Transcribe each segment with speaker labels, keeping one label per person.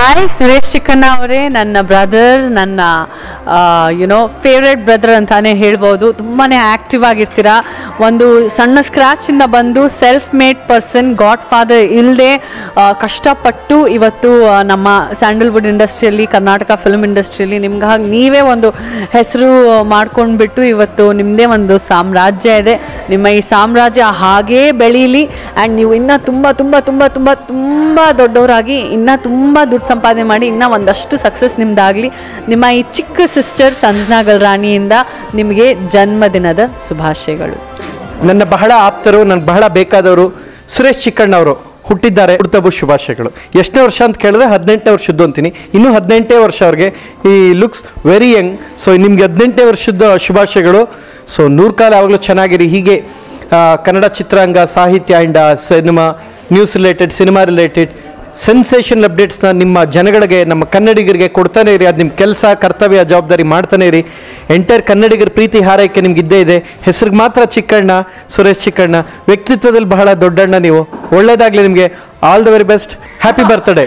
Speaker 1: Hi Suresh Chikkanna ಅವರೇ ನನ್ನ brother ನನ್ನ ಯುನೋ ಫೇವ್ರೆಟ್ ಬ್ರದರ್ ಅಂತಾನೆ ಹೇಳ್ಬೋದು ತುಂಬಾ ಆ್ಯಕ್ಟಿವ್ ಆಗಿರ್ತೀರಾ ಒಂದು ಸಣ್ಣ ಸ್ಕ್ರ್ಯಾಚಿಂದ ಬಂದು self made person godfather ಇಲ್ಲದೆ ಕಷ್ಟಪಟ್ಟು ಇವತ್ತು ಆ, ನಮ್ಮ ಸ್ಯಾಂಡಲ್ವುಡ್ ಇಂಡಸ್ಟ್ರಿಯಲ್ಲಿ ಕರ್ನಾಟಕ ಫಿಲ್ಮ್ ಇಂಡಸ್ಟ್ರಿಯಲ್ಲಿ ನಿಮ್ಗೆ ಹಾಗೆ ನೀವೇ ಒಂದು ಹೆಸರು ಮಾಡ್ಕೊಂಡ್ಬಿಟ್ಟು ಇವತ್ತು ನಿಮ್ಮದೇ ಒಂದು ಸಾಮ್ರಾಜ್ಯ ಇದೆ ನಿಮ್ಮ ಈ ಸಾಮ್ರಾಜ್ಯ ಹಾಗೇ ಬೆಳೀಲಿ ಆ್ಯಂಡ್ ನೀವು ಇನ್ನೂ ತುಂಬ ತುಂಬ ತುಂಬ ತುಂಬ ತುಂಬ ದೊಡ್ಡವರಾಗಿ ಇನ್ನೂ ತುಂಬ ದುಡ್ಡು ಸಂಪಾದನೆ ಮಾಡಿ ಇನ್ನೂ ಒಂದಷ್ಟು ಸಕ್ಸಸ್ ನಿಮ್ದಾಗಲಿ ನಿಮ್ಮ ಈ ಚಿಕ್ಕ ಸಿಸ್ಟರ್ ಸಂಜನಾ ಗಲ್ರಾಣಿಯಿಂದ ನಿಮಗೆ ಜನ್ಮದಿನದ ಶುಭಾಶಯಗಳು
Speaker 2: ನನ್ನ ಬಹಳ ಆಪ್ತರು ನನಗೆ ಬಹಳ ಬೇಕಾದವರು ಸುರೇಶ್ ಚಿಕ್ಕಣ್ಣವರು ಹುಟ್ಟಿದ್ದಾರೆ ಹುಟ್ಟುಹಬ್ಬ ಶುಭಾಶಯಗಳು ಎಷ್ಟನೇ ವರ್ಷ ಅಂತ ಕೇಳಿದ್ರೆ ಹದಿನೆಂಟನೇ ವರ್ಷದ್ದು ಅಂತೀನಿ ಇನ್ನೂ ಹದಿನೆಂಟನೇ ವರ್ಷ ಅವ್ರಿಗೆ ಈ ಲುಕ್ಸ್ ವೆರಿ ಯಂಗ್ ಸೊ ನಿಮ್ಗೆ ಹದಿನೆಂಟನೇ ವರ್ಷದ ಶುಭಾಶಯಗಳು ಸೊ ನೂರು ಕಾಲ ಯಾವಾಗಲೂ ಚೆನ್ನಾಗಿರಿ ಹೀಗೆ ಆ, ಕನ್ನಡ ಚಿತ್ರರಂಗ ಸಾಹಿತ್ಯ and cinema news related cinema related sensation ಅಪ್ಡೇಟ್ಸ್ನ ನಿಮ್ಮ ಜನಗಳಿಗೆ ನಮ್ಮ ಕನ್ನಡಿಗರಿಗೆ ಕೊಡ್ತಾನೆ ಇರಿ ಅದು ನಿಮ್ಮ ಕೆಲಸ ಕರ್ತವ್ಯ ಜವಾಬ್ದಾರಿ ಮಾಡ್ತಾನೆ ಇರಿ ಎಂಟೈರ್ ಕನ್ನಡಿಗರ ಪ್ರೀತಿ ಹಾರೈಕೆ ನಿಮ್ಗೆ ಇದ್ದೇ ಇದೆ ಹೆಸರಿಗೆ ಮಾತ್ರ ಚಿಕ್ಕಣ್ಣ ಸುರೇಶ್ ಚಿಕ್ಕಣ್ಣ ವ್ಯಕ್ತಿತ್ವದಲ್ಲಿ ಬಹಳ ದೊಡ್ಡಣ್ಣ ನೀವು ಒಳ್ಳೇದಾಗಲಿ ನಿಮಗೆ all the very best happy birthday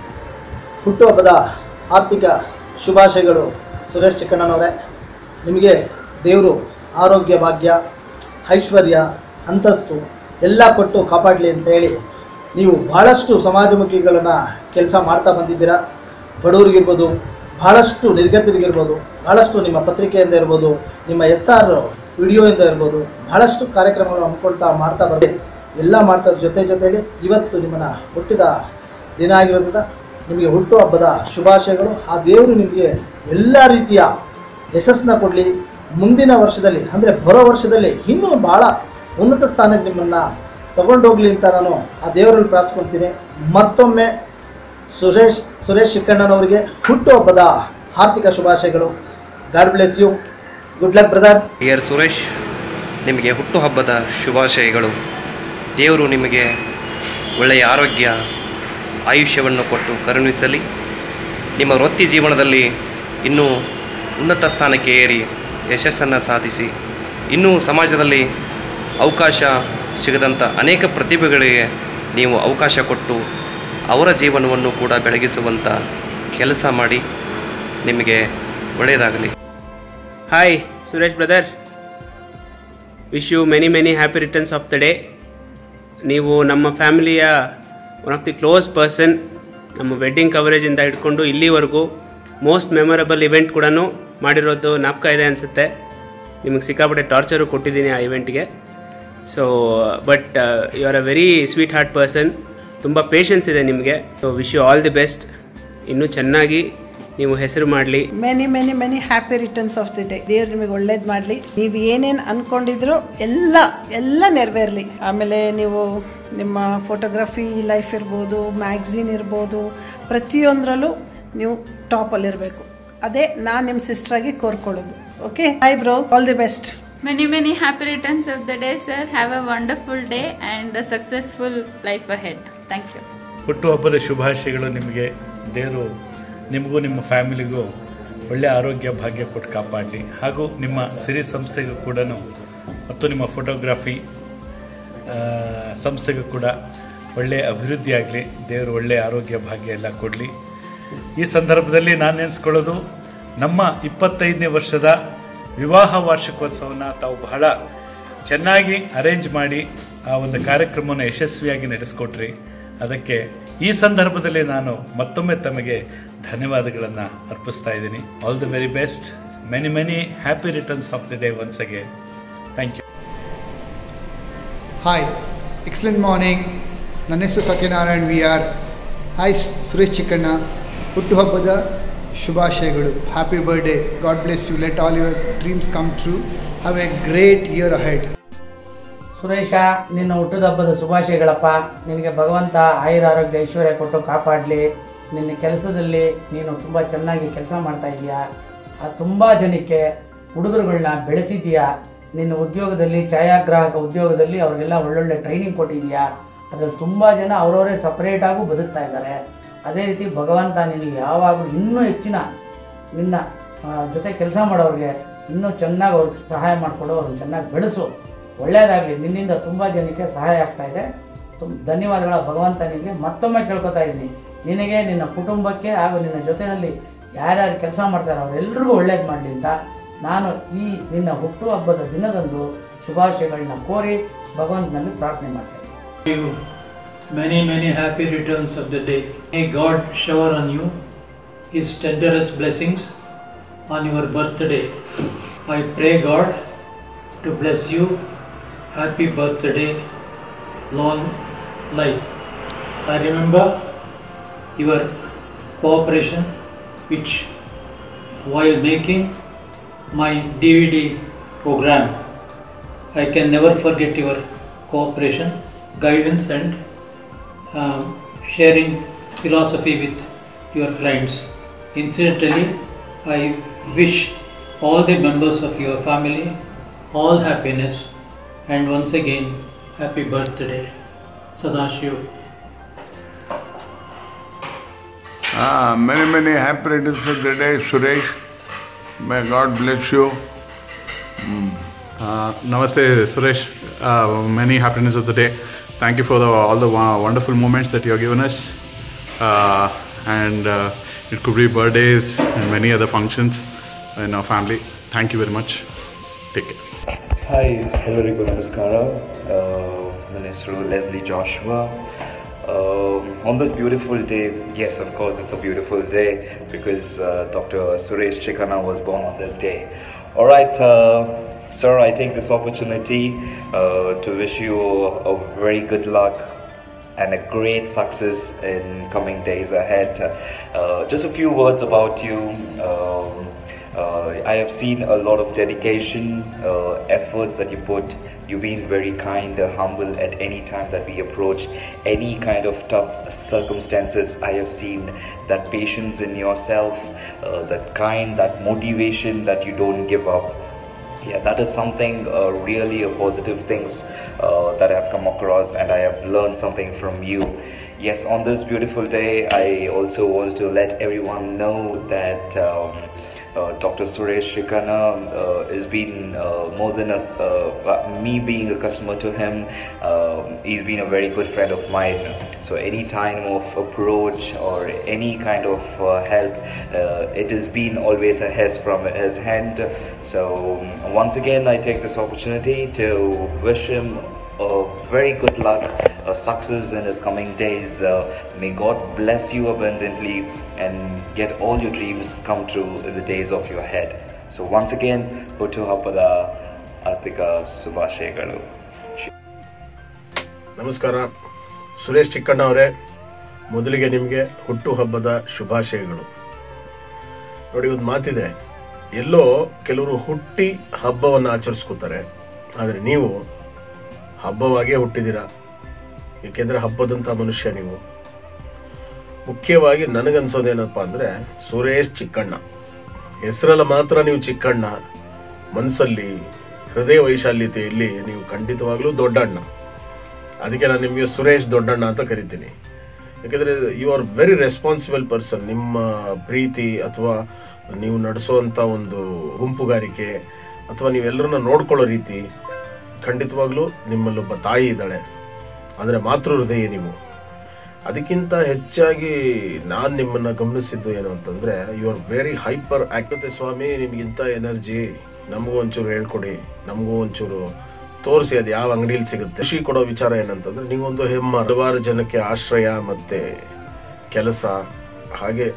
Speaker 3: ಹುಟ್ಟುಹಬ್ಬದ ಆರ್ಥಿಕ ಶುಭಾಶಯಗಳು ಸುರೇಶ್ ಚಿಕ್ಕಣ್ಣನವರೇ ನಿಮಗೆ ದೇವರು ಆರೋಗ್ಯ ಭಾಗ್ಯ ಐಶ್ವರ್ಯ ಅಂತಸ್ತು ಎಲ್ಲ ಕೊಟ್ಟು ಕಾಪಾಡಲಿ ಅಂತ ಹೇಳಿ ನೀವು ಬಹಳಷ್ಟು ಸಮಾಜಮುಖಿಗಳನ್ನು ಕೆಲಸ ಮಾಡ್ತಾ ಬಂದಿದ್ದೀರಾ ಬಡವರಿಗಿರ್ಬೋದು ಬಹಳಷ್ಟು ನಿರ್ಗತರಿಗಿರ್ಬೋದು ಬಹಳಷ್ಟು ನಿಮ್ಮ ಪತ್ರಿಕೆಯಿಂದ ಇರ್ಬೋದು ನಿಮ್ಮ ಎಸ್ ಆರ್ ವಿಡಿಯೋಯಿಂದ ಇರ್ಬೋದು ಬಹಳಷ್ಟು ಕಾರ್ಯಕ್ರಮಗಳನ್ನು ಹಮ್ಮಿಕೊಳ್ತಾ ಮಾಡ್ತಾ ಬಂದೆ ಎಲ್ಲ ಮಾಡ್ತಾ ಜೊತೆ ಜೊತೆಯಲ್ಲಿ ಇವತ್ತು ನಿಮ್ಮನ್ನು ಹುಟ್ಟಿದ ದಿನ ಆಗಿರೋದ್ರಿಂದ ನಿಮಗೆ ಹುಟ್ಟುಹಬ್ಬದ ಶುಭಾಶಯಗಳು ಆ ದೇವರು ನಿಮಗೆ ಎಲ್ಲ ರೀತಿಯ ಯಶಸ್ಸನ್ನ ಕೊಡಲಿ ಮುಂದಿನ ವರ್ಷದಲ್ಲಿ ಅಂದರೆ ಬರೋ ವರ್ಷದಲ್ಲಿ ಇನ್ನೂ ಭಾಳ ಉನ್ನತ ಸ್ಥಾನಕ್ಕೆ ನಿಮ್ಮನ್ನು ತಗೊಂಡೋಗ್ಲಿ ಅಂತ ನಾನು ಆ ದೇವರಲ್ಲಿ ಪ್ರಾರ್ಥಿಸ್ಕೊಳ್ತೀನಿ ಮತ್ತೊಮ್ಮೆ ಸುರೇಶ್ ಸುರೇಶ್ ಚಿಕ್ಕಣ್ಣನವರಿಗೆ ಹುಟ್ಟುಹಬ್ಬದ ಆರ್ಥಿಕ ಶುಭಾಶಯಗಳು god bless you good luck brother
Speaker 4: dear Suresh ನಿಮಗೆ ಹುಟ್ಟುಹಬ್ಬದ ಶುಭಾಶಯಗಳು ದೇವರು ನಿಮಗೆ ಒಳ್ಳೆಯ ಆರೋಗ್ಯ ಆಯುಷ್ಯವನ್ನು ಕೊಟ್ಟು ಕರುಣಿಸಲಿ ನಿಮ್ಮ ವೃತ್ತಿ ಜೀವನದಲ್ಲಿ ಇನ್ನೂ ಉನ್ನತ ಸ್ಥಾನಕ್ಕೆ ಏರಿ ಯಶಸ್ಸನ್ನು ಸಾಧಿಸಿ ಇನ್ನೂ ಸಮಾಜದಲ್ಲಿ ಅವಕಾಶ ಸಿಗದಂಥ ಅನೇಕ ಪ್ರತಿಭೆಗಳಿಗೆ ನೀವು ಅವಕಾಶ ಕೊಟ್ಟು ಅವರ ಜೀವನವನ್ನು ಕೂಡ ಬೆಳಗಿಸುವಂಥ ಕೆಲಸ ಮಾಡಿ ನಿಮಗೆ ಒಳ್ಳೆಯದಾಗಲಿ
Speaker 5: hi Suresh brother wish you many many happy returns of the day ನೀವು ನಮ್ಮ ಫ್ಯಾಮಿಲಿಯ one of the close person ನಮ್ಮ ವೆಡ್ಡಿಂಗ್ ಕವರೇಜಿಂದ ಹಿಡ್ಕೊಂಡು ಇಲ್ಲಿವರೆಗೂ ಮೋಸ್ಟ್ ಮೆಮೊರಬಲ್ ಇವೆಂಟ್ ಕೂಡ ಮಾಡಿರೋದು ಜ್ಞಾಪಕ ಇದೆ ಅನಿಸುತ್ತೆ ನಿಮಗೆ ಸಿಕ್ಕಾಪಟ್ಟೆ ಟಾರ್ಚರು ಕೊಟ್ಟಿದ್ದೀನಿ ಆ ಇವೆಂಟ್ಗೆ so but you are a very sweet heart person ತುಂಬ ಪೇಷನ್ಸ್ ಇದೆ ನಿಮಗೆ so wish you all the best ಇನ್ನೂ ಚೆನ್ನಾಗಿ ನೀವು ಹೆಸರು ಮಾಡಲಿ
Speaker 6: many many many happy returns of the day ದೇವ್ರು ನಿಮಗೆ ಒಳ್ಳೇದು ಮಾಡಲಿ ನೀವು ಏನೇನು ಅನ್ಕೊಂಡಿದ್ರು ಎಲ್ಲ ಎಲ್ಲ ನೆರವೇರಲಿ ಆಮೇಲೆ ನೀವು ನಿಮ್ಮ ಫೋಟೋಗ್ರಫಿ ಲೈಫ್ ಇರ್ಬೋದು ಮ್ಯಾಗ್ಝಿನ್ ಇರ್ಬೋದು ಪ್ರತಿಯೊಂದರಲ್ಲೂ ನೀವು ಟಾಪಲ್ಲಿರಬೇಕು ಅದೇ ನಾನು ನಿಮ್ಮ ಸಿಸ್ಟ್ರಾಗಿ ಕೋರ್ಕೊಳ್ಳೋದು okay hi bro all the best
Speaker 7: Many, many happy returns of the day, sir. Have a wonderful day and a successful life ahead. Thank you.
Speaker 8: ಹುಟ್ಟುಹಬ್ಬದ ಶುಭಾಶಯಗಳು ನಿಮಗೆ ದೇವರು ನಿಮಗೂ ನಿಮ್ಮ ಫ್ಯಾಮಿಲಿಗೂ ಒಳ್ಳೆಯ ಆರೋಗ್ಯ ಭಾಗ್ಯ ಕೊಟ್ಟು ಕಾಪಾಡಲಿ ಹಾಗೂ ನಿಮ್ಮ ಸಿರಿ ಸಂಸ್ಥೆಗೂ ಕೂಡ ಮತ್ತು ನಿಮ್ಮ ಫೋಟೋಗ್ರಫಿ ಆ, ಸಂಸ್ಥೆಗೂ ಕೂಡ ಒಳ್ಳೆಯ ಅಭಿವೃದ್ಧಿ ಆಗಲಿ ದೇವರು ಒಳ್ಳೆಯ ಆರೋಗ್ಯ ಭಾಗ್ಯ ಎಲ್ಲ ಕೊಡಲಿ ಈ ಸಂದರ್ಭದಲ್ಲಿ ನಾನು ನೆನೆಸ್ಕೊಳ್ಳೋದು ನಮ್ಮ ಇಪ್ಪತ್ತೈದನೇ ವರ್ಷದ ವಿವಾಹ ವಾರ್ಷಿಕೋತ್ಸವನ ತಾವು ಬಹಳ ಚೆನ್ನಾಗಿ ಅರೇಂಜ್ ಮಾಡಿ ಆ ಒಂದು ಕಾರ್ಯಕ್ರಮವನ್ನು ಯಶಸ್ವಿಯಾಗಿ ನಡೆಸ್ಕೊಟ್ರಿ ಅದಕ್ಕೆ ಈ ಸಂದರ್ಭದಲ್ಲಿ ನಾನು ಮತ್ತೊಮ್ಮೆ ತಮಗೆ ಧನ್ಯವಾದಗಳನ್ನು ಅರ್ಪಿಸ್ತಾ ಇದ್ದೀನಿ all the very best many many happy returns of the day once again thank you
Speaker 9: hi excellent morning ನನ್ನ ಹೆಸರು Satyanarayan V R hi Suresh Chikkanna ಹುಟ್ಟುಹಬ್ಬದ ಶುಭಾಶಯಗಳು happy birthday god bless you let all your dreams come true have a great year ahead
Speaker 10: Suresha ನಿನ್ನ ಹುಟ್ಟುಹಬ್ಬದ ಶುಭಾಶಯಗಳಪ್ಪ ನಿನಗೆ ಭಗವಂತ ಆಯುರ ಆರೋಗ್ಯ ಐಶ್ವರ್ಯ ಕೊಟ್ಟು ಕಾಪಾಡಲಿ ನಿನ್ನ ಕೆಲಸದಲ್ಲಿ ನೀನು ತುಂಬ ಚೆನ್ನಾಗಿ ಕೆಲಸ ಮಾಡ್ತಾ ಇದೀಯಾ ಆ ತುಂಬ ಜನಕ್ಕೆ ಹುಡುಗರುಗಳನ್ನ ಬೆಳೆಸಿದೀಯಾ ನಿನ್ನ ಉದ್ಯೋಗದಲ್ಲಿ ಛಾಯಾಗ್ರಾಹಕ ಉದ್ಯೋಗದಲ್ಲಿ ಅವ್ರಿಗೆಲ್ಲ ಒಳ್ಳೊಳ್ಳೆ ಟ್ರೈನಿಂಗ್ ಕೊಟ್ಟಿದೀಯಾ ಅದರಲ್ಲಿ ತುಂಬ ಜನ ಅವರವರೇ ಸಪ್ರೇಟಾಗೂ ಬದುಕ್ತಾ ಇದ್ದಾರೆ ಅದೇ ರೀತಿ ಭಗವಂತ ನಿನಗೆ ಯಾವಾಗಲೂ ಇನ್ನೂ ಹೆಚ್ಚಿನ ನಿನ್ನ ಆ, ಜೊತೆ ಕೆಲಸ ಮಾಡೋರಿಗೆ ಇನ್ನೂ ಚೆನ್ನಾಗಿ ಅವ್ರಿಗೆ ಸಹಾಯ ಮಾಡಿಕೊಡು ಅವ್ರನ್ನ ಚೆನ್ನಾಗಿ ಬೆಳೆಸು ಒಳ್ಳೆಯದಾಗಲಿ ನಿನ್ನಿಂದ ತುಂಬ ಜನಕ್ಕೆ ಸಹಾಯ ಆಗ್ತಾ ಇದೆ ತುಂಬ ಧನ್ಯವಾದಗಳ ಭಗವಂತ ನಿನಗೆ ಮತ್ತೊಮ್ಮೆ ಕೇಳ್ಕೊತಾ ಇದ್ದೀನಿ ನಿನಗೆ ನಿನ್ನ ಕುಟುಂಬಕ್ಕೆ ಹಾಗೂ ನಿನ್ನ ಜೊತೆಯಲ್ಲಿ ಯಾರ್ಯಾರು ಕೆಲಸ ಮಾಡ್ತಾರೆ ಅವರೆಲ್ಲರಿಗೂ ಒಳ್ಳೇದು ಮಾಡಲಿ ಅಂತ ನಾನು ಈ ನಿನ್ನ ಹುಟ್ಟುಹಬ್ಬದ ದಿನದಂದು ಶುಭಾಶಯಗಳನ್ನ ಕೋರಿ ಭಗವಂತನಲ್ಲಿ ಪ್ರಾರ್ಥನೆ ಮಾಡ್ತೇನೆ
Speaker 11: you many, many happy returns of the day. May God shower on you His tenderest blessings on your birthday. I pray God to bless you. Happy birthday, long life. I remember your cooperation, which while making my DVD program, I can never forget your cooperation, guidance, and um, sharing philosophy with your clients. Incidentally, I wish all the members of your family all happiness and once again happy birthday, Sadashiv.
Speaker 12: Ah, many, many happy returns of the day, Suresh. May God bless you.
Speaker 13: Uh, namaste, Suresh. Uh, many happiness of the day. Thank you for the, all the wo- wonderful moments that you have given us. Uh, and uh, it could be birthdays and many other functions in our family. Thank you very much. Take care.
Speaker 14: Hi ಎಲ್ಲರಿಗೂ ನಮಸ್ಕಾರ ನನ್ನ ಹೆಸರು Leslie Joshua on this beautiful day yes of course it's a beautiful day because doctor Suresh Chikkanna was born on this day Alright, uh, sir, I take this opportunity uh, to wish you a very good luck and a great success in coming days ahead. Uh, just a few words about you. Um, uh, I have seen a lot of dedication, uh, efforts that you put. You've been very kind, uh, humble at any time that we approach any kind of tough circumstances. I have seen that patience in yourself, uh, that kind, that motivation that you don't give up. Yeah, that is something uh, really a positive things uh, that I have come across, and I have learned something from you. Yes, on this beautiful day, I also want to let everyone know that. Um, uh, Dr. Suresh Shikana uh, has been uh, more than a, uh, me being a customer to him. Um he's been a very good friend of mine. So any time of approach or any kind of uh, help, uh, it has been always a his from his hand. So um, once again, I take this opportunity to wish him a very good luck, a success in his coming days. Uh, may God bless you abundantly and get all your dreams come true in the days of your head. So once again, Hutu Happada Artika Subhashekalu.
Speaker 15: ನಮಸ್ಕಾರ ಸುರೇಶ್ ಚಿಕ್ಕಣ್ಣ ಅವರೇ ಮೊದಲಿಗೆ ನಿಮಗೆ ಹುಟ್ಟುಹಬ್ಬದ ಶುಭಾಶಯಗಳು ನೋಡಿ ಒಂದು ಮಾತಿದೆ ಎಲ್ಲೋ ಕೆಲವರು ಹುಟ್ಟಿ ಹಬ್ಬವನ್ನು ಆಚರಿಸ್ಕೋತಾರೆ ಆದರೆ ನೀವು ಹಬ್ಬವಾಗೇ ಹುಟ್ಟಿದ್ದೀರಾ ಏಕೆಂದರೆ ಹಬ್ಬದಂಥ ಮನುಷ್ಯ ನೀವು ಮುಖ್ಯವಾಗಿ ನನಗನ್ಸೋದೇನಪ್ಪ ಅಂದರೆ ಸುರೇಶ್ ಚಿಕ್ಕಣ್ಣ ಹೆಸರಲ್ಲ ಮಾತ್ರ ನೀವು ಚಿಕ್ಕಣ್ಣ ಮನಸ್ಸಲ್ಲಿ ಹೃದಯ ವೈಶಾಲ್ಯತೆಯಲ್ಲಿ ನೀವು ಖಂಡಿತವಾಗ್ಲೂ ದೊಡ್ಡಣ್ಣ ಅದಕ್ಕೆ ನಾನು ನಿಮಗೆ ಸುರೇಶ್ ದೊಡ್ಡಣ್ಣ ಅಂತ ಕರಿತೀನಿ ಯಾಕೆಂದರೆ you are very responsible person ನಿಮ್ಮ ಪ್ರೀತಿ ಅಥವಾ ನೀವು ನಡೆಸುವಂಥ ಒಂದು ಗುಂಪುಗಾರಿಕೆ ಅಥವಾ ನೀವೆಲ್ಲರನ್ನ ನೋಡ್ಕೊಳ್ಳೋ ರೀತಿ ಖಂಡಿತವಾಗ್ಲೂ ನಿಮ್ಮಲ್ಲೊಬ್ಬ ತಾಯಿ ಇದ್ದಾಳೆ ಅಂದರೆ ಮಾತೃ ಹೃದಯ ನೀವು ಅದಕ್ಕಿಂತ ಹೆಚ್ಚಾಗಿ ನಾನು ನಿಮ್ಮನ್ನು ಗಮನಿಸಿದ್ದು ಏನು ಅಂತಂದರೆ ಯು ಆರ್ ವೆರಿ ಹೈಪರ್ ಆಕ್ಟತೆ ಸ್ವಾಮಿ ನಿಮ್ಗಿಂತ ಎನರ್ಜಿ ನಮಗೂ ಒಂಚೂರು ಹೇಳ್ಕೊಡಿ ನಮಗೂ ಒಂಚೂರು ತೋರಿಸಿ ಅದು ಯಾವ ಅಂಗಡಿಯಲ್ಲಿ ಸಿಗುತ್ತೆ ಖುಷಿ ಕೊಡೋ ವಿಚಾರ ಏನಂತಂದ್ರೆ ನೀವೊಂದು ಹೆಮ್ಮ ಹಲವಾರು ಜನಕ್ಕೆ ಆಶ್ರಯ ಮತ್ತೆ ಕೆಲಸ ಹಾಗೆ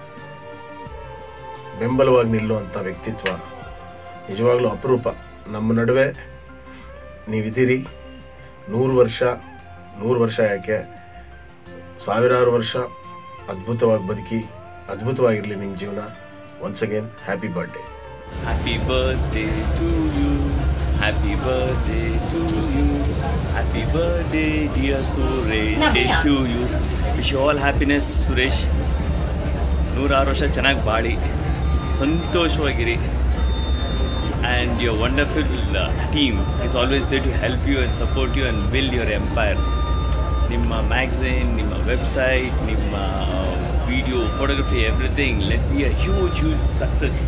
Speaker 15: ಬೆಂಬಲವಾಗಿ ನಿಲ್ಲುವಂಥ ವ್ಯಕ್ತಿತ್ವ ನಿಜವಾಗ್ಲೂ ಅಪರೂಪ ನಮ್ಮ ನಡುವೆ ನೀವಿದ್ದೀರಿ ನೂರು ವರ್ಷ ನೂರು ವರ್ಷ ಯಾಕೆ ಸಾವಿರಾರು ವರ್ಷ ಅದ್ಭುತವಾಗಿ ಬದುಕಿ ಅದ್ಭುತವಾಗಿರಲಿ ನಿಮ್ಮ ಜೀವನ once again happy birthday
Speaker 16: Happy birthday to you. Happy birthday to you. Happy birthday, dear Suresh. Day to you. Wish you all happiness, Suresh ನೂರಾರು ವರ್ಷ ಚೆನ್ನಾಗಿ ಬಾಳಿ ಸಂತೋಷವಾಗಿರಿ and your wonderful team is always there to help you and support you and build your empire ನಿಮ್ಮ magazine ನಿಮ್ಮ website ನಿಮ್ಮ video photography everything let be a huge huge success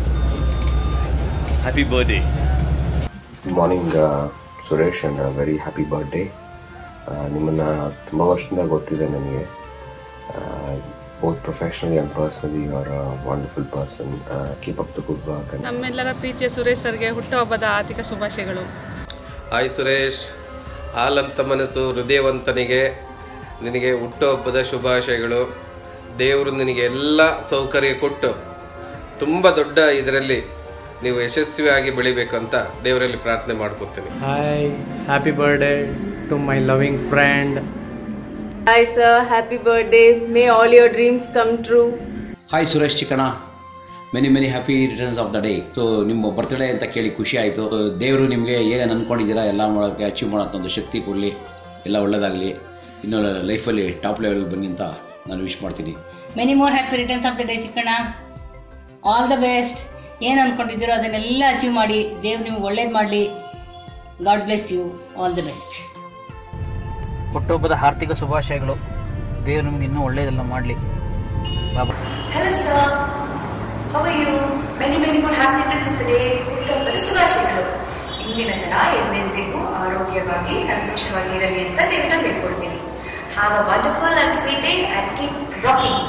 Speaker 16: happy birthday
Speaker 17: good morning Suresh and very happy birthday ನಿಮ್ಮನ್ನು ತುಂಬ ವರ್ಷದಿಂದ ಗೊತ್ತಿದೆ ನನಗೆ both professionally and personally. You're a wonderful person. Uh, keep up the good work. And
Speaker 18: ನಮ್ಮೆಲ್ಲರ ಪ್ರೀತಿಯ ಸುರೇಶ್ ಸರ್ಗೆ ಹುಟ್ಟುಹಬ್ಬದ ಆರ್ಥಿಕ ಶುಭಾಶಯಗಳು
Speaker 4: ಹಾಯ್ ಸುರೇಶ್ ಹಾಲಂತ ಮನಸ್ಸು ಹೃದಯವಂತನಿಗೆ ನಿನಗೆ ಹುಟ್ಟುಹಬ್ಬದ ಶುಭಾಶಯಗಳು ದೇವರು ನಿನಗೆ ಎಲ್ಲ ಸೌಕರ್ಯ ಕೊಟ್ಟು ತುಂಬ ದೊಡ್ಡ ಇದರಲ್ಲಿ ನೀವು ಯಶಸ್ವಿಯಾಗಿ ಬೆಳಿಬೇಕು ಅಂತ ದೇವರಲ್ಲಿ ಪ್ರಾರ್ಥನೆ ಮಾಡ್ಕೊತೀನಿ
Speaker 19: Hi, happy birthday to my loving friend.
Speaker 20: Hi sir, happy birthday. May all your dreams come true.
Speaker 21: Hi Suresh Chikkanna many many happy returns of the day so ನಿಮ್ಮ ಬರ್ತ್ಡೇ ಅಂತ ಕೇಳಿ ಖುಷಿ ಆಯಿತು ದೇವರು ನಿಮಗೆ ಏನೇನು ಅಂದ್ಕೊಂಡಿದ್ದೀರಾ ಎಲ್ಲ ಮಾಡೋಕ್ಕೆ ಅಚೀವ್ ಮಾಡೋಕ್ಕೆ ಒಂದು ಶಕ್ತಿ ಕೊಡಲಿ ಎಲ್ಲ ಒಳ್ಳೆಯದಾಗಲಿ ಇನ್ನು ಲೈಫಲ್ಲಿ ಟಾಪ್ ಲೆವೆಲ್ಗೆ ಬನ್ನಿ ಅಂತ ನಾನು ವಿಶ್ ಮಾಡ್ತೀನಿ
Speaker 22: many more happy returns of the day Chikkanna all the best ಏನು ಅನ್ಕೊಂಡಿದ್ದೀರೋ ಅದನ್ನೆಲ್ಲ ಅಚೀವ್ ಮಾಡಿ ದೇವ್ರು ನಿಮ್ಗೆ ಒಳ್ಳೇದು ಮಾಡಲಿ god bless you all the best
Speaker 23: ಹುಟ್ಟುಹಬ್ಬದ ಆರ್ಥಿಕ ಶುಭಾಶಯಗಳು ದೇವರು ನಿಮ್ಗೆ ಇನ್ನೂ ಒಳ್ಳೆಯದೆಲ್ಲ ಮಾಡಲಿ ಬಾಬಾ
Speaker 24: Hello sir, how are you? Many many more happy returns of the day. ಹುಟ್ಟುಹಬ್ಬದ ಶುಭಾಶಯಗಳು ಇಂದಿನ ತರ ಎಂದೆಂದಿಗೂ ಆರೋಗ್ಯವಾಗಿ ಸಂತೋಷವಾಗಿ ಇರಲಿ ಅಂತ ದೇವರನ್ನ ಬೇಡ್ಕೊಳ್ತೀನಿ have a wonderful and sweet day and keep rocking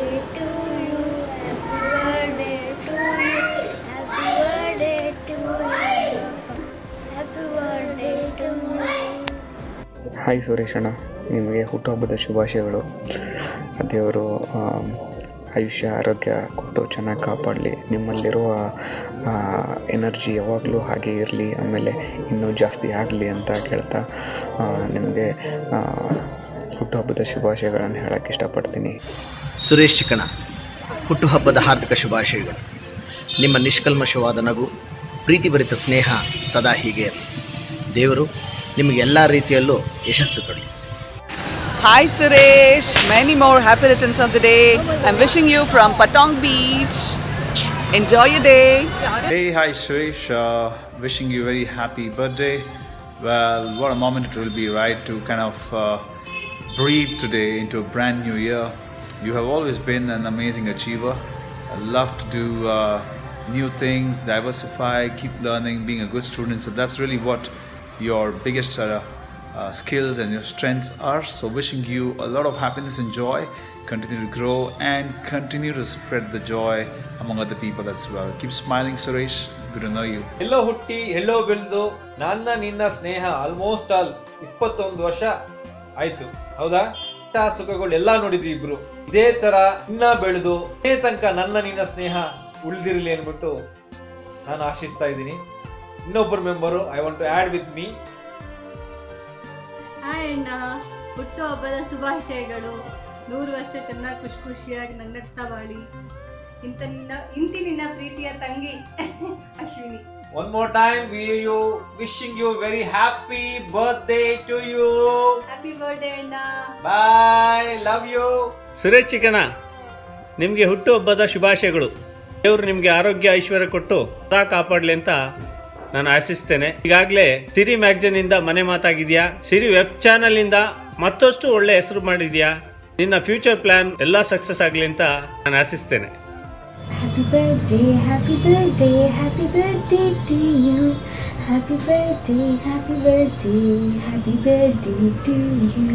Speaker 25: hi Suresh ಅಣ್ಣ ನಿಮಗೆ ಹುಟ್ಟುಹಬ್ಬದ ಶುಭಾಶಯಗಳು ದೇವರು ಆಮ್, ಆಯುಷ್ಯ ಆರೋಗ್ಯ ಕೊಟ್ಟು ಚೆನ್ನಾಗಿ ಕಾಪಾಡಲಿ ನಿಮ್ಮಲ್ಲಿರುವ ಎನರ್ಜಿ ಯಾವಾಗಲೂ ಹಾಗೆ ಇರಲಿ ಆಮೇಲೆ ಇನ್ನೂ ಜಾಸ್ತಿ ಆಗಲಿ ಅಂತ ಕೇಳ್ತಾ ಆ, ನಿಮಗೆ ಆ, ಹುಟ್ಟುಹಬ್ಬದ ಶುಭಾಶಯಗಳನ್ನು ಹೇಳೋಕ್ಕೆ ಇಷ್ಟಪಡ್ತೀನಿ
Speaker 23: ಸುರೇಶ್ ಚಿಕ್ಕಣ ಹುಟ್ಟುಹಬ್ಬದ ಹಾರ್ದಿಕ ಶುಭಾಶಯಗಳು ನಿಮ್ಮ ನಿಷ್ಕಲ್ಮಶವಾದ ನಗು ಪ್ರೀತಿಭರಿತ ಸ್ನೇಹ ಸದಾ ಹೀಗೆ ಇರಲಿ ದೇವರು ನಿಮಗೆ ಎಲ್ಲ ರೀತಿಯಲ್ಲೂ ಯಶಸ್ಸು ಕೊಡಲಿ
Speaker 26: Hi Suresh, many more happy returns of the day. I'm wishing you from Patong Beach. Enjoy your day.
Speaker 27: Hey, hi Suresh. Uh, wishing you a very happy birthday. Well, what a moment it will be, right, to kind of uh, breathe today into a brand new year. You have always been an amazing achiever. I love to do uh, new things, diversify, keep learning, being a good student. So that's really what your biggest uh, uh, skills and your strengths are. So wishing you a lot of happiness and joy. Continue to grow and continue to spread the joy among other people as well. Keep smiling, Suresh. Good to know you.
Speaker 28: ಎಲ್ಲೋ ಹುಟ್ಟಿ ಎಲ್ಲೋ ಬೆಳೆದು ನನ್ನ ನಿನ್ನ ಸ್ನೇಹ almost all ಇಪ್ಪತ್ತೊಂದು ವರ್ಷ ಆಯ್ತು ಹೌದಾ ಕಷ್ಟ ಸುಖಗಳು ಎಲ್ಲ ನೋಡಿದ್ವಿ ಇಬ್ರು ಇದೇ ತರ ಇನ್ನ ಬೆಳೆದು ಇದೇ ತನಕ ನನ್ನ ನಿನ್ನ ಸ್ನೇಹ ಉಳಿದಿರಲಿ ಅನ್ಬಿಟ್ಟು ನಾನು ಆಶಿಸ್ತಾ ಇದ್ದೀನಿ ಇನ್ನೊಬ್ಬರು member I want to add with me
Speaker 29: hi ಅಣ್ಣ ಹುಟ್ಟು ಹಬ್ಬದ ಶುಭಾಶಯಗಳು ನೂರು ವರ್ಷ ಚೆನ್ನಾಗಿ ಖುಷಿ ಖುಷಿಯಾಗಿ ನಗ್ನಗ್ತಾ ಬಾಳಿ ಇಂತ ನಿನ್ನ ಇಂತಿ ನಿನ್ನ ಪ್ರೀತಿಯ ತಂಗಿ Ashwini
Speaker 28: one more time we you wishing you very happy birthday to you
Speaker 29: happy birthday ಅಣ್ಣ
Speaker 28: bye love you
Speaker 30: Suresh Chikkanna ನಿಮಗೆ ಹುಟ್ಟುಹಬ್ಬದ ಶುಭಾಶಯಗಳು ದೇವರು ನಿಮಗೆ ಆರೋಗ್ಯ ಐಶ್ವರ್ಯ ಕೊಟ್ಟು ಸದಾ ಕಾಪಾಡಲಿ ಅಂತ ನಾನು ಆಶಿಸ್ತೇನೆ ಈಗಾಗಲೇ ಸಿರಿ ಮ್ಯಾಗಝಿನ್ ಇಂದ ಮನೆ ಮಾತಾಗಿದ್ಯಾ ಸಿರಿ ವೆಬ್ ಚಾನಲ್ ಇಂದ ಮತ್ತಷ್ಟು ಒಳ್ಳೆ ಹೆಸರು ಮಾಡಿದ್ಯಾ ನಿನ್ನ ಫ್ಯೂಚರ್ ಪ್ಲಾನ್ ಎಲ್ಲ ಸಕ್ಸಸ್ ಆಗಲಿ ಅಂತ ನಾನು ಆಶಿಸ್ತೇನೆ
Speaker 31: Happy birthday, happy birthday, happy birthday to you. Happy birthday, happy birthday, happy birthday to you.